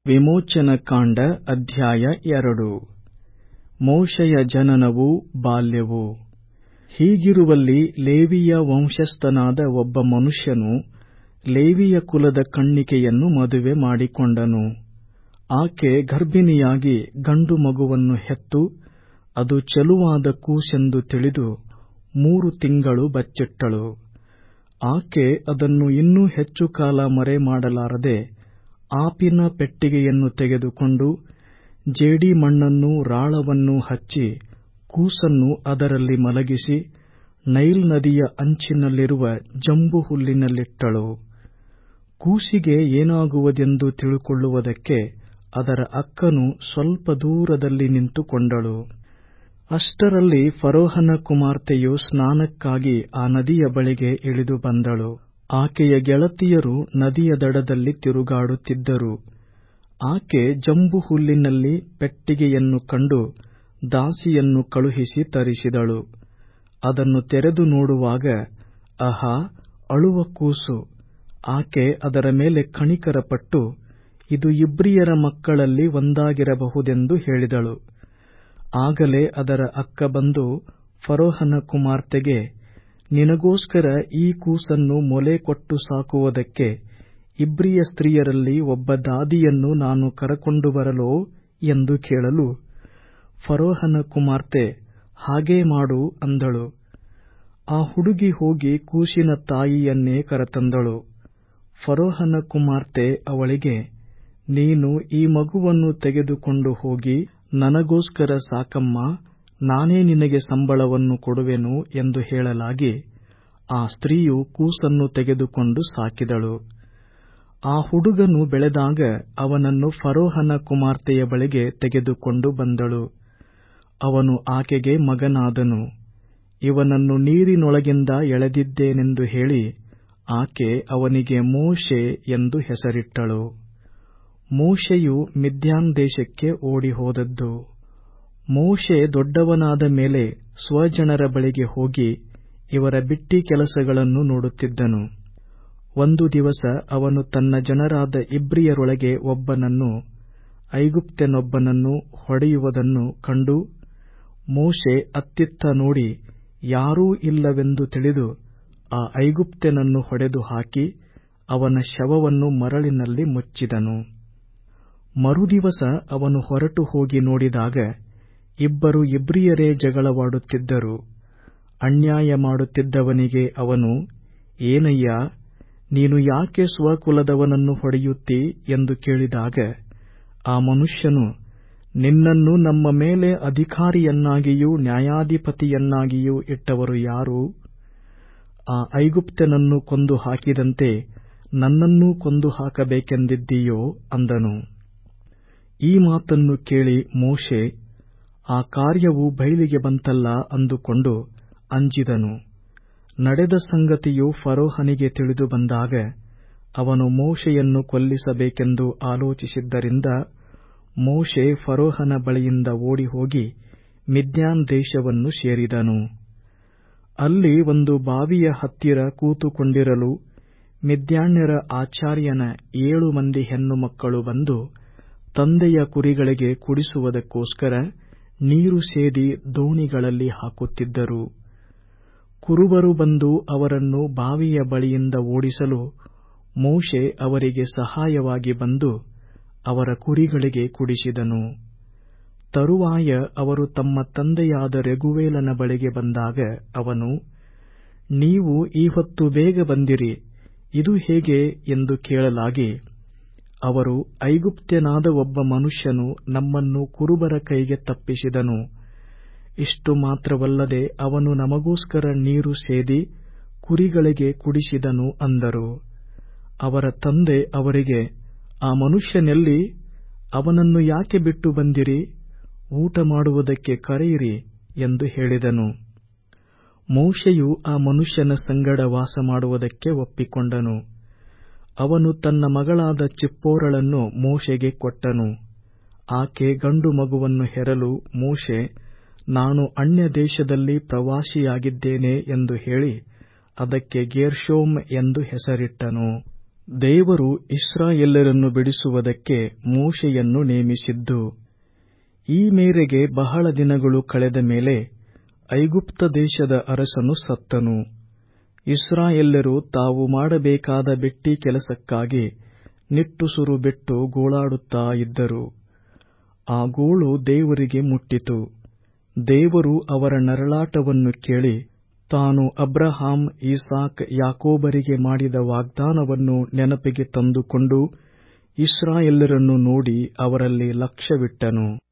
ವಿಮೋಚನಕಾಂಡ ಅಧ್ಯಾಯ ಎರಡು ಮೋಶೆಯ ಜನನವು ಬಾಲ್ಯವು ಹೀಗಿರುವಲ್ಲಿ ಲೇವಿಯ ವಂಶಸ್ಥನಾದ ಒಬ್ಬ ಮನುಷ್ಯನು ಲೇವಿಯ ಕುಲದ ಕನ್ನಿಕೆಯನ್ನು ಮದುವೆ ಮಾಡಿಕೊಂಡನು ಆಕೆ ಗರ್ಭಿಣಿಯಾಗಿ ಗಂಡು ಮಗುವನ್ನು ಹೆತ್ತು ಅದು ಚೆಲುವಾದ ಕೂಸೆಂದು ತಿಳಿದು ಮೂರು ತಿಂಗಳು ಬಚ್ಚಿಟ್ಟಳು ಆಕೆ ಅದನ್ನು ಇನ್ನೂ ಹೆಚ್ಚು ಕಾಲ ಮರೆಮಾಡಲಾರದೆ ಆಪಿನ ಪೆಟ್ಟಿಗೆಯನ್ನು ತೆಗೆದುಕೊಂಡು ಜೇಡಿಮಣ್ಣನ್ನೂ ರಾಳವನ್ನೂ ಹಚ್ಚಿ ಕೂಸನ್ನು ಅದರಲ್ಲಿ ಮಲಗಿಸಿ ನೈಲ್ ನದಿಯ ಅಂಚಿನಲ್ಲಿರುವ ಜಂಬು ಹುಲ್ಲಿನಲ್ಲಿಟ್ಟಳು ಕೂಸಿಗೆ ಏನಾಗುವುದೆಂದು ತಿಳುಕೊಳ್ಳುವುದಕ್ಕೆ ಅದರ ಅಕ್ಕನು ಸ್ವಲ್ಪ ದೂರದಲ್ಲಿ ನಿಂತುಕೊಂಡಳು ಅಷ್ಟರಲ್ಲಿ ಫರೋಹನ ಕುಮಾರ್ತೆಯು ಸ್ನಾನಕ್ಕಾಗಿ ಆ ನದಿಯ ಬಳಿಗೆ ಇಳಿದು ಬಂದಳು ಆಕೆಯ ಗೆಳತಿಯರು ನದಿಯ ದಡದಲ್ಲಿ ತಿರುಗಾಡುತ್ತಿದ್ದರು ಆಕೆ ಜಂಬು ಹುಲ್ಲಿನಲ್ಲಿ ಪೆಟ್ಟಿಗೆಯನ್ನು ಕಂಡು ದಾಸಿಯನ್ನು ಕಳುಹಿಸಿ ತರಿಸಿದಳು ಅದನ್ನು ತೆರೆದು ನೋಡುವಾಗ ಆಹಾ ಅಳುವ ಕೂಸು ಆಕೆ ಅದರ ಮೇಲೆ ಕಣಿಕರಪಟ್ಟು ಇದು ಇಬ್ರಿಯರ ಮಕ್ಕಳಲ್ಲಿ ಒಂದಾಗಿರಬಹುದೆಂದು ಹೇಳಿದಳು ಆಗಲೇ ಅದರ ಅಕ್ಕ ಬಂದು ಫರೋಹನ ಕುಮಾರ್ತೆಗೆ ನಿನಗೋಸ್ಕರ ಈ ಕೂಸನ್ನು ಮೊಲೆ ಕೊಟ್ಟು ಸಾಕುವುದಕ್ಕೆ ಇಬ್ರಿಯ ಸ್ತ್ರೀಯರಲ್ಲಿ ಒಬ್ಬ ದಾದಿಯನ್ನು ನಾನು ಕರಕೊಂಡು ಬರಲೋ ಎಂದು ಕೇಳಲು ಫರೋಹನ ಕುಮಾರ್ತೆ ಹಾಗೇ ಮಾಡು ಅಂದಳು ಆ ಹುಡುಗಿ ಹೋಗಿ ಕೂಸಿನ ತಾಯಿಯನ್ನೇ ಕರತಂದಳು ಫರೋಹನ ಕುಮಾರ್ತೆ ಅವಳಿಗೆ ನೀನು ಈ ಮಗುವನ್ನು ತೆಗೆದುಕೊಂಡು ಹೋಗಿ ನನಗೋಸ್ಕರ ಸಾಕಮ್ಮ ನಾನೇ ನಿನಗೆ ಸಂಬಳವನ್ನು ಕೊಡುವೆನು ಎಂದು ಹೇಳಲಾಗಿ ಆ ಸ್ತ್ರೀಯು ಕೂಸನ್ನು ತೆಗೆದುಕೊಂಡು ಸಾಕಿದಳು ಆ ಹುಡುಗನು ಬೆಳೆದಾಗ ಅವನನ್ನು ಫರೋಹನ ಕುಮಾರ್ತೆಯ ಬಳಿಗೆ ತೆಗೆದುಕೊಂಡು ಬಂದಳು ಅವನು ಆಕೆಗೆ ಮಗನಾದನು ಇವನನ್ನು ನೀರಿನೊಳಗಿಂದ ಎಳೆದಿದ್ದೇನೆಂದು ಹೇಳಿ ಆಕೆ ಅವನಿಗೆ ಮೋಶೆ ಎಂದು ಹೆಸರಿಟ್ಟಳು ಮೋಶೆಯು ಮಿದ್ಯಾನ್ ದೇಶಕ್ಕೆ ಓಡಿಹೋದದ್ದು ಮೋಶೆ ದೊಡ್ಡವನಾದ ಮೇಲೆ ಸ್ವಜನರ ಬಳಿಗೆ ಹೋಗಿ ಇವರ ಬಿಟ್ಟಿ ಕೆಲಸಗಳನ್ನು ನೋಡುತ್ತಿದ್ದನು ಒಂದು ದಿವಸ ಅವನು ತನ್ನ ಜನರಾದ ಇಬ್ರಿಯರೊಳಗೆ ಒಬ್ಬನನ್ನು ಐಗುಪ್ತ್ಯನೊಬ್ಬನನ್ನು ಹೊಡೆಯುವುದನ್ನು ಕಂಡು ಮೋಶೆ ಅತ್ತಿತ್ತ ನೋಡಿ ಯಾರೂ ಇಲ್ಲವೆಂದು ತಿಳಿದು ಆ ಐಗುಪ್ತ್ಯನನ್ನು ಹೊಡೆದು ಹಾಕಿ ಅವನ ಶವವನ್ನು ಮರಳಿನಲ್ಲಿ ಮುಚ್ಚಿದನು ಮರುದಿವಸ ಅವನು ಹೊರಟು ಹೋಗಿ ನೋಡಿದಾಗ ಇಬ್ಬರು ಇಬ್ರಿಯರೇ ಜಗಳವಾಡುತ್ತಿದ್ದರು ಅನ್ಯಾಯ ಮಾಡುತ್ತಿದ್ದವನಿಗೆ ಅವನು ಏನಯ್ಯ ನೀನು ಯಾಕೆ ಸ್ವಕುಲದವನನ್ನು ಹೊಡೆಯುತ್ತೀ ಎಂದು ಕೇಳಿದಾಗ ಆ ಮನುಷ್ಯನು ನಿನ್ನನ್ನು ನಮ್ಮ ಮೇಲೆ ಅಧಿಕಾರಿಯನ್ನಾಗಿಯೂ ನ್ಯಾಯಾಧಿಪತಿಯನ್ನಾಗಿಯೂ ಇಟ್ಟವರು ಯಾರು ಆ ಐಗುಪ್ತ್ಯನನ್ನು ಕೊಂದು ಹಾಕಿದಂತೆ ನನ್ನನ್ನೂ ಕೊಂದು ಹಾಕಬೇಕೆಂದಿದ್ದೀಯೋ ಅಂದನು ಈ ಮಾತನ್ನು ಕೇಳಿ ಮೋಶೆ ಆ ಕಾರ್ಯವು ಬಯಲಿಗೆ ಬಂತಲ್ಲ ಅಂದುಕೊಂಡು ಅಂಜಿದನು ನಡೆದ ಸಂಗತಿಯು ಫರೋಹನಿಗೆ ತಿಳಿದು ಬಂದಾಗ ಅವನು ಮೋಶೆಯನ್ನು ಕೊಲ್ಲಿಸಬೇಕೆಂದು ಆಲೋಚಿಸಿದ್ದರಿಂದ ಮೋಶೆ ಫರೋಹನ ಬಳಿಯಿಂದ ಓಡಿಹೋಗಿ ಮಿದ್ಯಾನ್ ದೇಶವನ್ನು ಸೇರಿದನು ಅಲ್ಲಿ ಒಂದು ಬಾವಿಯ ಹತ್ತಿರ ಕೂತುಕೊಂಡಿರಲು ಮಿದ್ಯಾನ್ಯರ ಆಚಾರ್ಯನ ಏಳು ಮಂದಿ ಹೆಣ್ಣು ಮಕ್ಕಳು ಬಂದು ತಂದೆಯ ಕುರಿಗಳಿಗೆ ಕುಡಿಸುವುದಕ್ಕೋಸ್ಕರ ನೀರು ಸೇದಿ ದೋಣಿಗಳಲ್ಲಿ ಹಾಕುತ್ತಿದ್ದರು ಕುರುಬರು ಬಂದು ಅವರನ್ನು ಬಾವಿಯ ಬಳಿಯಿಂದ ಓಡಿಸಲು ಮೋಶೆ ಅವರಿಗೆ ಸಹಾಯವಾಗಿ ಬಂದು ಅವರ ಕುರಿಗಳಿಗೆ ಕುಡಿಸಿದನು ತರುವಾಯ ಅವರು ತಮ್ಮ ತಂದೆಯಾದ ರೆಗುವೇಲನ ಬಳಿಗೆ ಬಂದಾಗ ಅವನು ನೀವು ಈ ಹೊತ್ತು ಬೇಗ ಬಂದಿರಿ ಇದು ಹೇಗೆ ಎಂದು ಕೇಳಲಾಗಿ ಅವರು ಐಗುಪ್ತ್ಯನಾದ ಒಬ್ಬ ಮನುಷ್ಯನು ನಮ್ಮನ್ನು ಕುರುಬರ ಕೈಗೆ ತಪ್ಪಿಸಿದನು ಇಷ್ಟು ಮಾತ್ರವಲ್ಲದೆ ಅವನು ನಮಗೋಸ್ಕರ ನೀರು ಸೇದಿ ಕುರಿಗಳಿಗೆ ಕುಡಿಸಿದನು ಅಂದರು ಅವರ ತಂದೆ ಅವರಿಗೆ ಆ ಮನುಷ್ಯನೆಲ್ಲಿ ಅವನನ್ನು ಯಾಕೆ ಬಿಟ್ಟು ಬಂದಿರಿ ಊಟ ಮಾಡುವುದಕ್ಕೆ ಕರೆಯಿರಿ ಎಂದು ಹೇಳಿದನು ಮೋಶೆಯು ಆ ಮನುಷ್ಯನ ಸಂಗಡ ವಾಸ ಮಾಡುವುದಕ್ಕೆ ಒಪ್ಪಿಕೊಂಡನು ಅವನು ತನ್ನ ಮಗಳಾದ ಚಿಪ್ಪೋರಳನ್ನು ಮೋಶೆಗೆ ಕೊಟ್ಟನು ಆಕೆ ಗಂಡು ಮಗುವನ್ನು ಹೆರಲು ಮೋಶೆ ನಾನು ಅನ್ಯ ದೇಶದಲ್ಲಿ ಪ್ರವಾಸಿಯಾಗಿದ್ದೇನೆ ಎಂದು ಹೇಳಿ ಅದಕ್ಕೆ ಗೇರ್ಷೋಮ್ ಎಂದು ಹೆಸರಿಟ್ಟನು ದೇವರು ಇಸ್ರಾಯೇಲ್ಯರನ್ನು ಬಿಡಿಸುವುದಕ್ಕೆ ಮೋಶೆಯನ್ನು ನೇಮಿಸಿದ್ದು ಈ ಮೇರೆಗೆ ಬಹಳ ದಿನಗಳು ಕಳೆದ ಮೇಲೆ ಐಗುಪ್ತ ದೇಶದ ಅರಸನು ಸತ್ತನು ಇಸ್ರಾಯೇಲ್ಯರು ತಾವು ಮಾಡಬೇಕಾದ ಬೆಟ್ಟಿ ಕೆಲಸಕ್ಕಾಗಿ ನಿಟ್ಟುಸುರು ಬಿಟ್ಟು ಗೋಳಾಡುತ್ತಾ ಇದ್ದರು ಆ ಗೋಳು ದೇವರಿಗೆ ಮುಟ್ಟಿತು ದೇವರು ಅವರ ನರಳಾಟವನ್ನು ಕೇಳಿ ತಾನು ಅಬ್ರಹಾಂ ಇಸಾಕ್ ಯಾಕೋಬರಿಗೆ ಮಾಡಿದ ವಾಗ್ದಾನವನ್ನು ನೆನಪಿಗೆ ತಂದುಕೊಂಡು ಇಸ್ರಾಯೇಲ್ಯರನ್ನು ನೋಡಿ ಅವರಲ್ಲಿ ಲಕ್ಷ್ಯವಿಟ್ಟನು